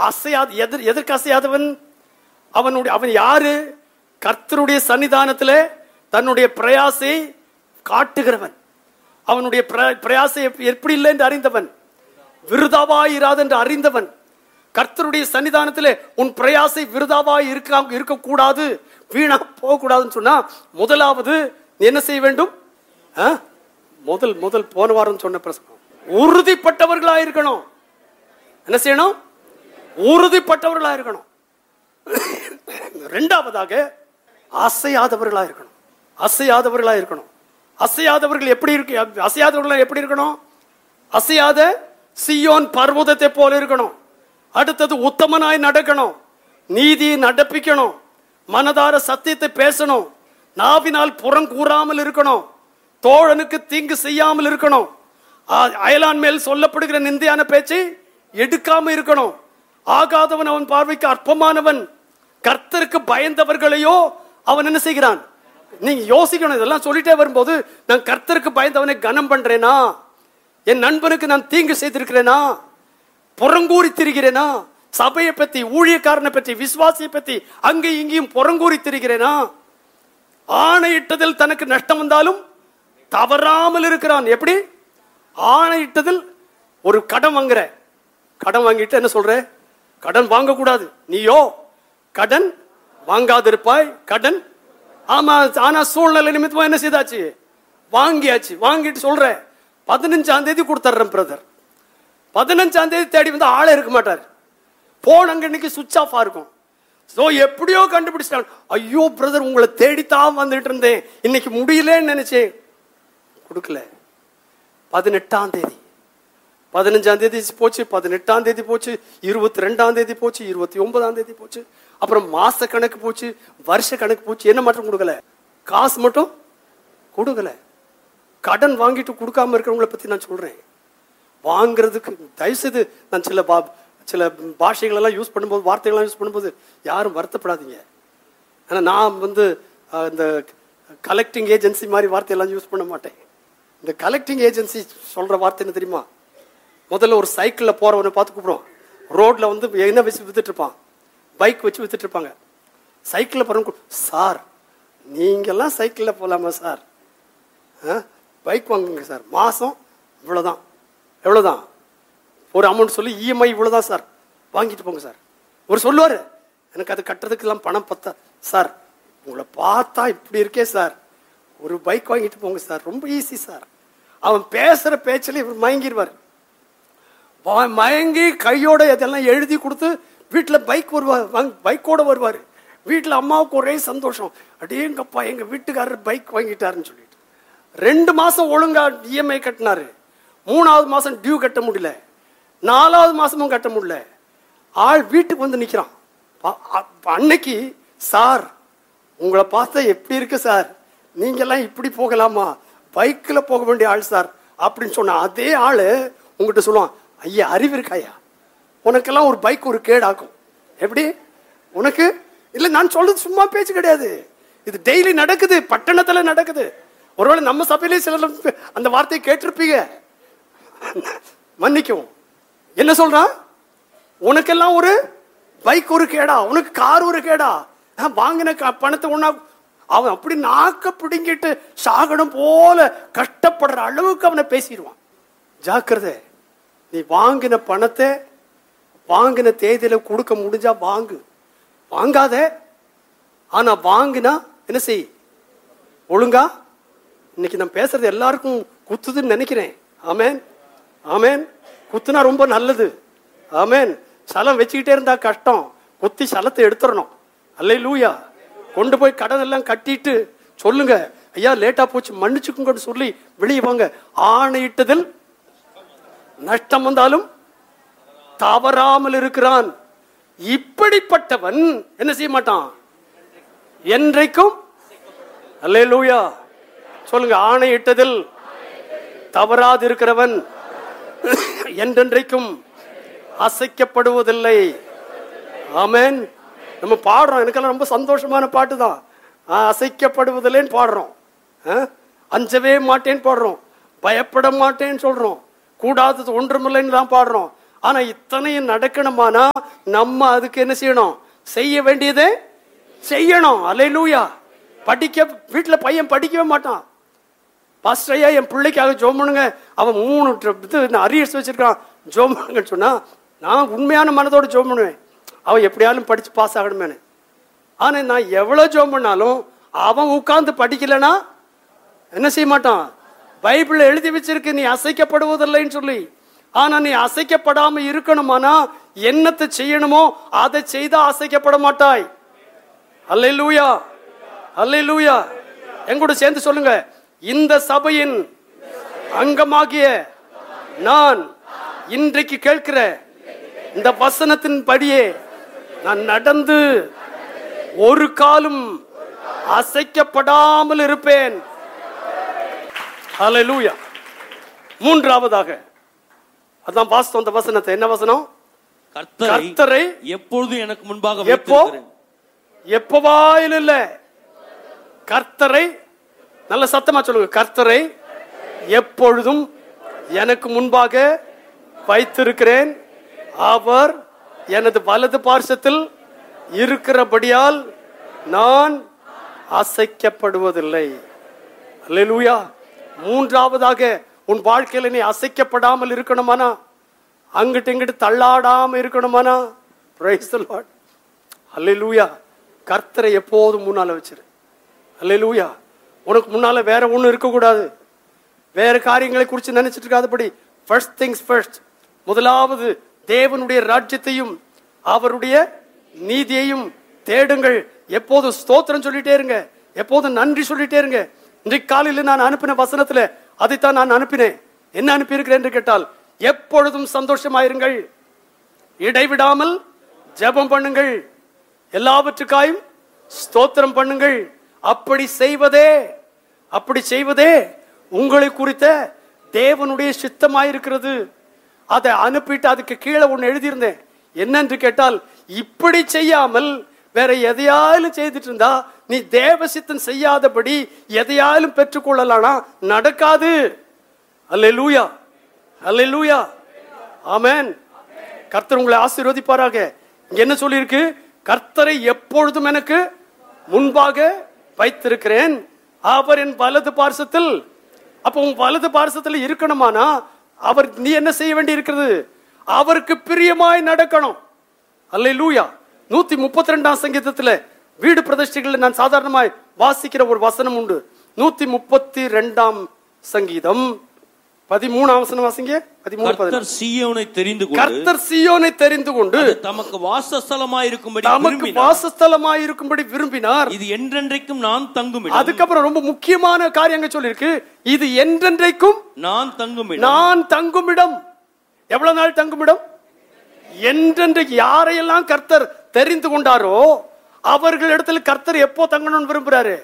அசையாது எதிர் எதற்கு அசையாதவன் அவனுடைய அவன் யாரு கர்த்தருடைய சன்னிதானத்திலே தன்னுடைய பிரயாசை காட்டுகிறவன் அவனுடைய பிர- பிரயாசை எப்- எப்படி இல்லை என்று அறிந்தவன் விருதாவாயிராது என்று அறிந்தவன் கர்த்தருடைய சன்னிதானத்திலே உன் பிரயாசை விருதாவாய் இருக்க இருக்கக்கூடாது வீணா போகக்கூடாதுன்னு சொன்னா முதலாவது நீ என்ன செய்ய வேண்டும் ஆ? முதல் முதல் போன வாரம் சொன்ன பிரசங்கம் உறுதிப்பட்டவர்களா இருக்கணும் என்ன செய்யணும் உறுதிப்பட்டவர்களா இருக்கணும் ரெண்டாவதாக அசையாதவர்களா இருக்கணும் அசையாதவர்களா இருக்கணும் அசையாதவர்கள் எப்படி இருக்கு அசையாதவர்கள் எப்படி இருக்கணும் அசையாத சியோன் பர்வதத்தை போல இருக்கணும் அடுத்தது உத்தமனாய் நடக்கணும் நீதியை நடப்பிக்கணும் மனதார சத்தியத்தை பேசணும் நாவினால் புறம் கூறாமல் இருக்கணும் தோழனுக்கு தீங்கு செய்யாமல் இருக்கணும் ஆ- அயலான் மேல் சொல்லப்படுகிற நிந்தையான பேச்சை எடுக்காம இருக்கணும் ஆகாதவன் அவன் பார்வைக்கு அற்பமானவன் கர்த்தருக்கு பயந்தவர்களையோ அவன் என்ன செய்கிறான் நீங்க யோசிக்கணும் இதெல்லாம் சொல்லிட்டே வரும்போது நான் கர்த்தருக்கு பயந்தவனை கனம் பண்றேனா என் நண்பனுக்கு நான் தீங்கு செய்திருக்கிறேனா புறங்கூறி திரிகிறேனா சபையை பத்தி ஊழியக்காரனை பற்றி விசுவாசியை பத்தி அங்கே இங்கேயும் புறங்கூறி திரிகிறேனா ஆணையிட்டதில் தனக்கு நஷ்டம் வந்தாலும் தவறாமல் இருக்கிறான் எப்படி ஆணையிட்டதில் ஒரு கடன் வாங்குற கடன் வாங்கிட்டு என்ன சொல்ற கடன் வாங்கக்கூடாது நீயோ கடன் வாங்காதிருப்பாய் கடன் ஆமா ஆனா சூழ்நிலை நிமித்தமா என்ன செய்தாச்சு வாங்கியாச்சு வாங்கிட்டு சொல்ற பதினஞ்சாம் தேதி கொடுத்துட்றேன் பிரதர் பதினஞ்சாம் தேதி தேடி வந்து ஆளே இருக்க மாட்டார் போன் அங்க இன்னைக்கு சுவிச் ஆஃபா இருக்கும் ஸோ எப்படியோ கண்டுபிடிச்சிட்டாங்க ஐயோ பிரதர் உங்களை தேடித்தான் வந்துட்டு இருந்தேன் இன்னைக்கு முடியலன்னு நினைச்சேன் கொடுக்கல பதினெட்டாம் தேதி பதினஞ்சாம் தேதி போச்சு பதினெட்டாம் தேதி போச்சு இருபத்தி ரெண்டாம் தேதி போச்சு இருபத்தி ஒன்பதாம் தேதி போச்சு அப்புறம் மாச கணக்கு போச்சு வருஷ கணக்கு போச்சு என்ன மட்டும் கொடுக்கல காசு மட்டும் கொடுக்கல கடன் வாங்கிட்டு கொடுக்காம இருக்கிறவங்கள பத்தி நான் சொல்றேன் வாங்குறதுக்கு தயவுசெய்து நான் சில பா சில பாஷைகள் எல்லாம் யூஸ் பண்ணும்போது வார்த்தைகள்லாம் யூஸ் பண்ணும்போது யாரும் வருத்தப்படாதீங்க ஆனா நான் வந்து அஹ், இந்த கலெக்டிங் ஏஜென்சி மாதிரி வார்த்தையெல்லாம் யூஸ் பண்ண மாட்டேன் இந்த கலெக்டிங் ஏஜென்சி சொல்ற வார்த்தை என்ன தெரியுமா முதல்ல ஒரு சைக்கிளில் போறவனை பார்த்து கூப்பிடுவோம் ரோட்ல வந்து என்ன வச்சு வித்துட்டு இருப்பான் பைக் வச்சு வித்துட்டு இருப்பாங்க சைக்கிளில் போறவங்க சார் நீங்கெல்லாம் சைக்கிளில் போகலாமா சார் பைக் வாங்குங்க சார் மாதம் இவ்வளோதான் எவ்வளோதான் ஒரு அமௌண்ட் சொல்லி இஎம்ஐ இவ்வளோதான் சார் வாங்கிட்டு போங்க சார் ஒரு சொல்லுவார் எனக்கு அது கட்டுறதுக்கெல்லாம் பணம் பத்தா சார் உங்களை பார்த்தா இப்படி இருக்கே சார் ஒரு பைக் வாங்கிட்டு போங்க சார் ரொம்ப ஈஸி சார் அவன் பேசுகிற பேச்சில் இவர் மயங்கிடுவார் வா- மயங்கி கையோட இதெல்லாம் எழுதி கொடுத்து வீட்டில் பைக் வருவார் பைக்கோட வருவார் வீட்டில் அம்மாவுக்கு ஒரே சந்தோஷம் அடேங்கப்பா எங்கள் வீட்டுக்காரர் பைக் வாங்கிட்டாருன்னு சொல்லிட்டு ரெண்டு மாதம் ஒழுங்கா இஎம்ஐ கட்டினாரு மூணாவது மாதம் டியூ கட்ட முடியல நாலாவது மாதமும் கட்ட முடியல ஆள் வீட்டுக்கு வந்து நிற்கிறான் அன்னைக்கு சார் உங்களை பார்த்தா எப்படி இருக்கு சார் நீங்கெல்லாம் இப்படி போகலாமா பைக்கில் போக வேண்டிய ஆள் சார் அப்படின்னு சொன்ன அதே ஆளு உங்ககிட்ட சொல்லுவான் ஐயா அறிவு இருக்காயா உனக்கெல்லாம் ஒரு பைக் ஒரு கேடாக்கும் எப்படி உனக்கு இல்ல நான் சொல்றது சும்மா பேச்சு கிடையாது இது டெய்லி நடக்குது பட்டணத்துல நடக்குது ஒருவேளை நம்ம சபையிலே சிலர் அந்த வார்த்தையை கேட்டிருப்பீங்க மன்னிக்கவும் என்ன சொல்றான் உனக்கெல்லாம் ஒரு பைக் ஒரு கேடா உனக்கு கார் ஒரு கேடா நான் வாங்கின க- பணத்தை ஒண்ணா அவன் அப்படி நாக்க பிடுங்கிட்டு சாகனம் போல கஷ்டப்படுற அளவுக்கு அவனை பேசிடுவான் ஜாக்கிரதை நீ வாங்கின பணத்தை வாங்கின தேதியில கொடுக்க முடிஞ்சா வாங்கு வாங்காத ஆனா வாங்கினா என்ன செய் ஒழுங்கா இன்னைக்கு நான் பேசுறது எல்லாருக்கும் குத்துதுன்னு நினைக்கிறேன் ஆமேன் ஆமேன் குத்துனா ரொம்ப நல்லது ஆமேன் சலம் வச்சுக்கிட்டே இருந்தா கஷ்டம் குத்தி சலத்தை எடுத்துடணும் அல்லை லூயா கொண்டு போய் கடன் எல்லாம் கட்டிட்டு சொல்லுங்க ஐயா லேட்டா போச்சு மன்னிச்சுக்குங்கன்னு சொல்லி வெளியே வாங்க ஆணையிட்டதில் நஷ்டம் வந்தாலும் தவறாமல் இருக்கிறான் இப்படிப்பட்டவன் என்ன செய்ய மாட்டான் என்றைக்கும் அல்லேலூயா சொல்லுங்க ஆணையிட்டதில் தவறாது இருக்கிறவன் என்றென்றைக்கும் அசைக்கப்படுவதில்லை ஆமென் நம்ம பாடுறோம் எனக்கெல்லாம் ரொம்ப சந்தோஷமான பாட்டு தான் அசைக்கப்படுவதில்லைன்னு பாடுறோம் ஆ? அஞ்சவே மாட்டேன்னு பாடுறோம் பயப்பட மாட்டேன்னு சொல்றோம் கூடாதது ஒன்றுமில்லைன்னு தான் பாடுறோம் ஆனா இத்தனையும் நடக்கணுமானா நம்ம அதுக்கு என்ன செய்யணும் செய்ய வேண்டியதை செய்யணும் அலையிலூயா படிக்க வீட்டுல பையன் படிக்கவே மாட்டான் பாஸ்டர் ஐயா என் பிள்ளைக்காக ஜோம் பண்ணுங்க அவன் மூணு ட்ர- இது அரியர்ஸ் வச்சிருக்கான் ஜோம் பண்ணுங்கன்னு சொன்னா நான் உண்மையான மனதோட ஜோம் பண்ணுவேன் அவன் எப்படியாலும் படிச்சு பாஸ் ஆகணுமேனு ஆனா நான் எவ்வளவு ஜோம் பண்ணாலும் அவன் உட்கார்ந்து படிக்கலைன்னா என்ன செய்ய மாட்டான் பைபிள்ல எழுதி வச்சிருக்கு நீ அசைக்கப்படுவதில்லைன்னு சொல்லி ஆனா நீ அசைக்கப்படாம இருக்கணுமானா என்னத்தை செய்யணுமோ அதை செய்தா அசைக்கப்பட மாட்டாய் அல்லேலூயா அல்லேலூயா எங்கூட சேர்ந்து சொல்லுங்க இந்த சபையின் அங்கமாகிய நான் இன்றைக்கு கேட்கிற இந்த வசனத்தின் படியே நான் நடந்து ஒரு காலும் அசைக்கப்படாமல் இருப்பேன் அல்லேலூயா மூன்றாவதாக அதான் வாஸ்தவம் அந்த வசனத்தை என்ன வசனம் கர்த்தரை கர்த்தரை எப்பொழுதும் எனக்கு முன்பாக எப்போ? வைத்திருக்கிறேன். எப்பவாயிலும் இல்ல கர்த்தரை நல்ல சத்தமா சொல்லுங்க கர்த்தரை எப்பொழுதும் எனக்கு முன்பாக வைத்திருக்கிறேன் அவர் எனது வலது பார்சத்தில் இருக்கிறபடியால் நான் அசைக்கப்படுவதில்லை அல்லேலூயா மூன்றாவதாக உன் வாழ்க்கையில நீ அசைக்கப்படாமல் இருக்கணுமானா அங்கிட்டு இங்கிட்டு தள்ளாடாம இருக்கணுமானா பிரைஸ் தி லார்ட் அல்லேலூயா கர்த்தரை எப்போதும் முன்னால வச்சிரு அல்லேலூயா உனக்கு முன்னால வேற ஒண்ணும் இருக்கக்கூடாது வேற காரியங்களை குறித்து நினைச்சிட்டு இருக்காதபடி ஃபர்ஸ்ட் திங்ஸ் ஃபர்ஸ்ட் முதலாவது தேவனுடைய ராஜ்யத்தையும் அவருடைய நீதியையும் தேடுங்கள் எப்போதும் ஸ்தோத்திரம் சொல்லிட்டே இருங்க எப்போதும் நன்றி சொல்லிட்டே இருங்க இன்றைக்கு காலையில் நான் அனுப்பின வசனத்துல அதைத்தான் நான் அனுப்பினேன் என்ன அனுப்பியிருக்கிறேன் என்று கேட்டால் எப்பொழுதும் சந்தோஷமாயிருங்கள் இடைவிடாமல் ஜெபம் பண்ணுங்கள் எல்லாவற்றுக்காயும் ஸ்தோத்திரம் பண்ணுங்கள் அப்படி செய்வதே அப்படி செய்வதே உங்களை குறித்த தேவனுடைய சித்தமாயிருக்கிறது அதை அனுப்பிட்டு அதுக்கு கீழே ஒன்று எழுதியிருந்தேன் என்னென்று கேட்டால் இப்படி செய்யாமல் வேற எதையாலும் செய்துட்டு இருந்தா நீ தேவ சித்தம் செய்யாதபடி எதையாலும் பெற்றுக்கொள்ளலானா நடக்காது அல்லேலூயா அல்லேலூயா ஆமென் கர்த்தர் உங்களை ஆசீர்வதிப்பாராக இங்க என்ன சொல்லியிருக்கு கர்த்தரை எப்பொழுதும் எனக்கு முன்பாக வைத்திருக்கிறேன் அவர் என் வலது பார்சத்தில் அப்ப உன் வலது பார்சத்தில் இருக்கணுமானா அவர் நீ என்ன செய்ய வேண்டி இருக்கிறது அவருக்கு பிரியமாய் நடக்கணும் அல்லேலூயா நூத்தி முப்பத்தி ரெண்டாம் சங்கீதத்துல வீடு பிரதிஷ்டைகள் நான் சாதாரணமாய் வாசிக்கிற ஒரு வசனம் உண்டு நூத்தி முப்பத்தி ரெண்டாம் சங்கீதம் பதிமூணாம் வசனம் வாசிங்க பதிமூணு பதினாலு. கர்த்தர் சீயோனை தெரிந்து கொண்டு கர்த்தர் சீயோனை தெரிந்து கொண்டு அது தமக்கு வாசஸ்தலமாயிருக்கும்படி நமக்கு விரும்பினார். வாசஸ்தலமாய் இருக்கும்படி விரும்பினார் இது என்றென்றைக்கும் நான் தங்கும் இடம். அதுக்கப்புறம் ரொம்ப முக்கியமான காரியங்க சொல்லியிருக்கு இது என்றென்றைக்கும் நான் தங்கும் இடம். நான் தங்குமிடம் எவ்வளவு நாள் தங்குமிடம் என்றென்றைக்கு யாரையெல்லாம் கர்த்தர் தெரிந்து கொண்டாரோ அவர்களிடத்துல கர்த்தர் எப்போ தங்கணும்னு விரும்புறாரு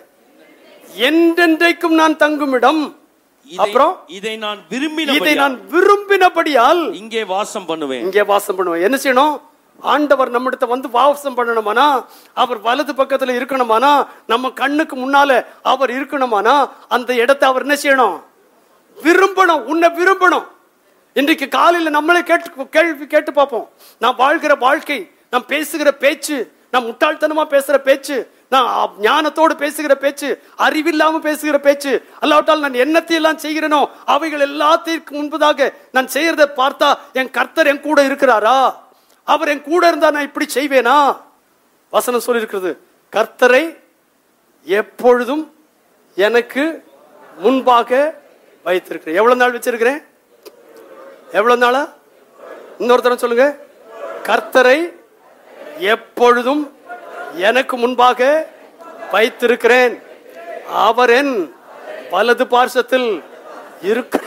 என்றென்றைக்கும் நான் தங்குமிடம் இதை- அப்புறம் இதை நான் இதை விரும்பின நான் விரும்பினபடியால் இங்கே வாசம் பண்ணுவேன் இங்கே வாசம் பண்ணுவோம் என்ன செய்யணும் ஆண்டவர் நம்மிடத்த வந்து வாசம் பண்ணணுமானா அவர் வலது பக்கத்துல இருக்கணுமானா நம்ம கண்ணுக்கு முன்னால அவர் இருக்கணுமானா அந்த இடத்தை அவர் என்ன செய்யணும் விரும்பணும் உன்னை விரும்பணும் இன்றைக்கு காலையில நம்மளே கேட்டு கேள்வி கேட்டு பார்ப்போம் நான் வாழ்கிற வாழ்க்கை நான் பேசுகிற பேச்சு நான் முட்டாள்தனமா பேசுற பேச்சு நான் அ- ஞானத்தோடு பேசுகிற பேச்சு அறிவில்லாம பேசுகிற பேச்சு அல்லாவிட்டால் நான் என்னத்தை எல்லாம் செய்கிறேனோ அவைகள் எல்லாத்திற்கு முன்பதாக நான் செய்யறதை பார்த்தா என் கர்த்தர் என் கூட இருக்கிறாரா அவர் என் கூட இருந்தா நான் இப்படி செய்வேனா வசனம் சொல்லியிருக்கிறது கர்த்தரை எப்பொழுதும் எனக்கு முன்பாக வைத்திருக்கிறேன் எவ்வளவு நாள் வச்சிருக்கிறேன் எவ்வளவு நாளா இன்னொரு தரம் சொல்லுங்க கர்த்தரை எப்பொழுதும் எனக்கு முன்பாக வைத்திருக்கிறேன் அவர் என் வலது பார்சத்தில் இருக்கிற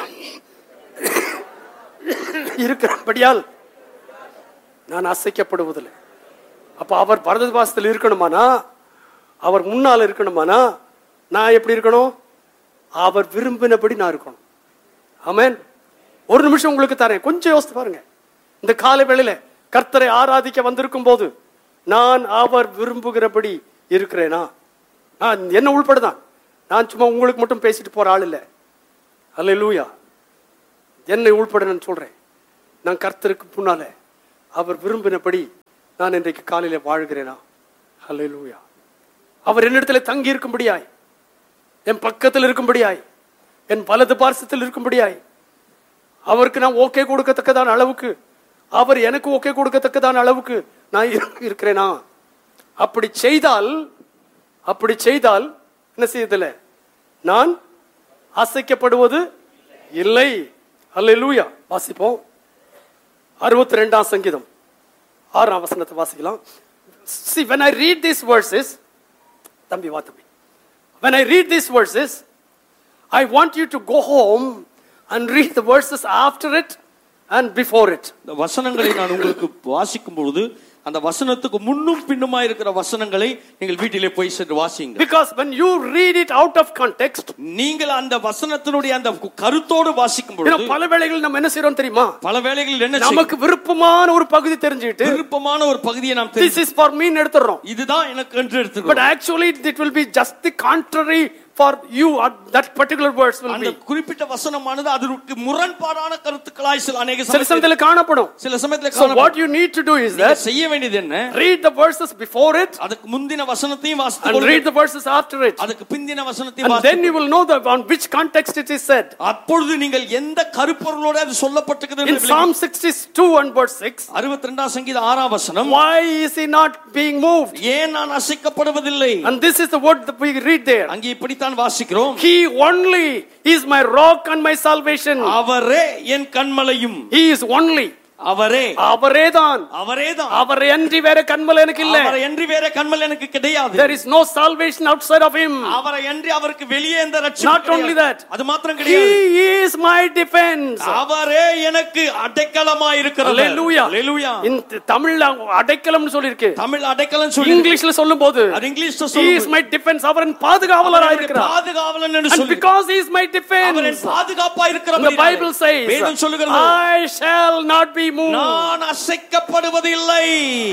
இருக்கிறபடியால் நான் அசைக்கப்படுவதில்லை அப்ப அவர் வலது பாசத்தில் இருக்கணுமானா அவர் முன்னால் இருக்கணுமானா நான் எப்படி இருக்கணும் அவர் விரும்பினபடி நான் இருக்கணும் ஆமென் ஒரு நிமிஷம் உங்களுக்கு தரேன் கொஞ்சம் யோசித்து பாருங்க இந்த காலை வேளையில கர்த்தரை ஆராதிக்க வந்திருக்கும் போது நான் அவர் விரும்புகிறபடி இருக்கிறேனா நான் என்ன உள்படுதான் நான் சும்மா உங்களுக்கு மட்டும் பேசிட்டு போற ஆள் இல்லை அல்ல லூயா என்னை உள்பட நான் சொல்றேன் நான் கர்த்தருக்கு முன்னால அவர் விரும்பினபடி நான் இன்றைக்கு காலையில வாழ்கிறேனா ஹalleluya அவர் என்னிடத்துல தங்கி இருக்கும்படியாய் என் பக்கத்தில் இருக்கும்படியாய் என் வலது பார்சத்தில் இருக்கும்படியாய் அவருக்கு நான் ஓகே கொடுக்கத்தக்கதான அளவுக்கு அவர் எனக்கு ஓகே கொடுக்கத்தக்கதான அளவுக்கு நான் இரு- இருக்கிறேனா அப்படி செய்தால் அப்படி செய்தால் என்ன செய்யதில்ல நான் அசைக்கப்படுவது இல்லை அல்லேலூயா வாசிப்போம் அறுபத்தி ரெண்டாம் சங்கீதம் ஆறாம் வசனத்தை வாசிக்கலாம் see when i read these verses தம்பி வா தம்பி when i read these verses i want you to go home and read the verses after it and before it இந்த வசனங்களை நான் உங்களுக்கு வாசிக்கும் பொழுது அந்த வசனத்துக்கு முன்னும் பின்னுமா இருக்கிற வசனங்களை நீங்கள் வீட்டிலே போய் சென்று வாசிங்க because when you read it out of context நீங்கள் அந்த வசனத்தினுடைய அந்த கருத்தோடு வாசிக்கும் you know, பொழுது பல வேளைகள் நம்ம என்ன செய்றோம் தெரியுமா பல வேளைகளில் என்ன செய்யும்? நமக்கு விருப்பமான ஒரு பகுதி தெரிஞ்சுக்கிட்டு விருப்பமான ஒரு பகுதியை நாம் this தெரிந்து is for me எடுத்துறோம் இதுதான் எனக்கு என்று but எடுத்துக்கிறோம் actually it will be just the contrary for you or that particular words will அந்த be குறிப்பிட்ட வசனமானது அதற்கு முரண்பாடான கருத்துக்களாய் சில அநேக சில சமயத்தில் சமயத்தில் காணப்படும் சில சமயத்துல so காணப்படும். what you need to do is நீங்க that செய்ய வேண்டியது என்ன read the verses before it அதுக்கு முந்தின வசனத்தையும் and வாசித்து read the verses after it அதுக்கு பிந்தின வசனத்தையும் and then வாசித்து you will know the, on which context it is said அப்பொழுது நீங்கள் எந்த கருப்பொருளோட அது சொல்லப்பட்டிருக்குது in என்று psalm 62 and verse 6 அறுபத்தி ரெண்டாம் சங்கீத ஆறாம் வசனம் why is he not being moved ஏன் நான் அசைக்கப்படுவதில்லை and this is the word that we read there அங்கே இப்படித்தான் வாசிக்கிறோம் he only is my rock and my salvation அவரே என் கண்மலையும் he is only அவரே அவரே தான் அவரே தான் அவரை அன்றி வேற கண்மல் எனக்கு இல்ல அவரை அன்றி வேற கண்மல் எனக்கு கிடையாது there is no salvation outside of him அவரை அன்றி அவருக்கு வெளியே எந்த ரட்சிப்பும் Not only கிடையாது. that. அது மாத்திரம் கிடையாது he is my defense அவரே எனக்கு அடைக்கலமாய் இருக்கிறது Hallelujah. Hallelujah. இந்த தமிழ்ல அடைக்கலம்னு சொல்லிருக்கு தமிழ் அடைக்கலம் சொல்லி இங்கிலீஷ்ல சொல்லும்போது அது இங்கிலீஷ்ல he சொல்லும்போது, is my defense அவரின் பாதுகாவலராக அவர் இருக்கிறார் பாதுகாவலன் என்று and சொல்லி because he is my our defense என் பாதுகாப்பா இருக்கிற the bible says வேதம் சொல்லுகிறது i shall not be moved நான் அசைக்கப்படுவதில்லை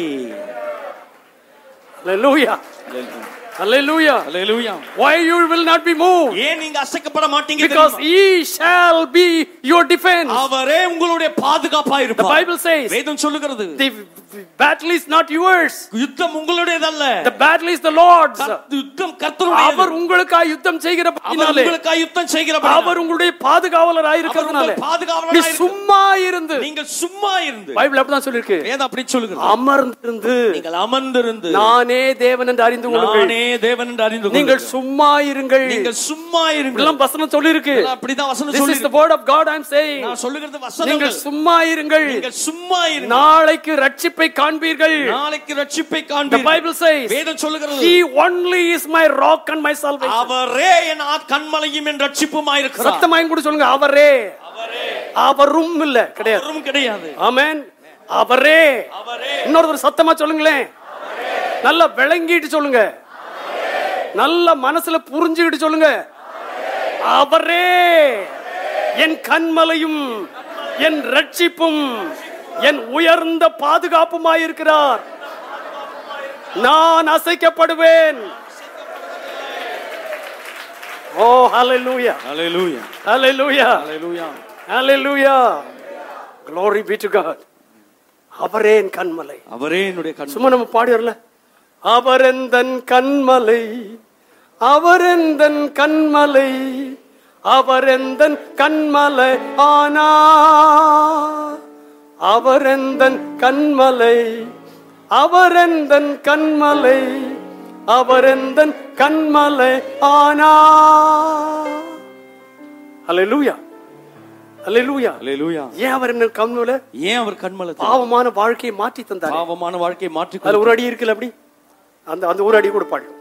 hallelujah hallelujah Hallelujah. why you will not be moved ஏன் நீங்க அசைக்கப்பட மாட்டீங்க because தெரியுமா? he shall be your defense அவரே உங்களுடைய பாதுகாப்பா the இருப்பார் bible says வேதம் சொல்லுகிறது the battle is not yours யுத்தம் உங்களுடையதல்ல the battle is the lord's கர்த்த- யுத்தம் அவர் கர்த்தருடையது உங்களுக்காக யுத்தம் செய்கிற அவர் படியினாலே, உங்களுக்காக யுத்தம் செய்கிற அவர் உங்களுடைய பாதுகாவலராக அவர் இருக்கிறதுனால உங்கள் பாதுகாவலராய் நீ இருக்கிறது. சும்மா இருந்து நீங்கள் சும்மா இருந்து பைபிள் அப்படிதான் சொல்லிருக்கு வேதம் அப்படி சொல்லுகிறது அமர்ந்திருந்து நீங்கள் அமர்ந்திருந்து நானே தேவன் என்று அறிந்து கொள்ளுங்கள் நானே தேவன் என்று அறிந்து நீங்கள் கொள்ளுங்கள். சும்மா இருங்கள் நீங்கள் சும்மா இருங்கள் இதெல்லாம் வசனம் சொல்லிருக்கு இதெல்லாம் அப்படிதான் வசனம் this is சொல்லி the word of god i'm saying நான் சொல்லுகிறது நீங்கள் வசனங்கள் சும்மா இருங்கள் நீங்கள் சும்மா இருங்கள் நாளைக்கு ரட்சிப்பை காண்பீர்கள் நாளைக்கு ரட்சிப்பை the காண்பீர்கள் bible says வேதம் சொல்லுகிறது he only is my rock and my salvation அவரே என் ஆ- கண்மலையும் என் ரட்சிப்புமாய் இருக்கிறார் சத்தமாயும் கூட சொல்லுங்க அவரே அவரும் இல்ல கிடையாது அவரும் கிடையாது ஆமென் அவரே அவரே இன்னொரு ஒரு சத்தமா சொல்லுங்களேன் நல்லா விளங்கிட்டு சொல்லுங்க நல்ல மனசுல புரிஞ்சுக்கிட்டு சொல்லுங்க அவரே என் கண்மலையும் என் ரட்சிப்பும் என் உயர்ந்த பாதுகாப்புமாயிருக்கிறார் நான் அசைக்கப்படுவேன் ஓ ஹalleluya ஹalleluya ஹalleluya ஹalleluya ஹalleluya glory be to god அவரே என் கண்மலை அவரே என்னுடைய கண் சும்மா நம்ம பாடியறல அவரெந்தன் கண்மலை அவரெந்தன் கண்மலை அவரெந்தன் கண்மலை ஆனா அவரெந்தன் கண்மலை அவரெந்தன் கண்மலை அவரெந்தன் கண்மலை ஆனா அல்லேலூயா அல்லேலூயா ஹalleluya ஏன் அவர் என்ன கண்மலை ஏன் அவர் கண்மலை பாவமான வாழ்க்கையை மாற்றி தந்தார் பாவமான வாழ்க்கையை மாற்றி அதுல ஒரு அடி இருக்குல்ல அப்படி அந்த அந்த ஒரு அடி கூட பாடு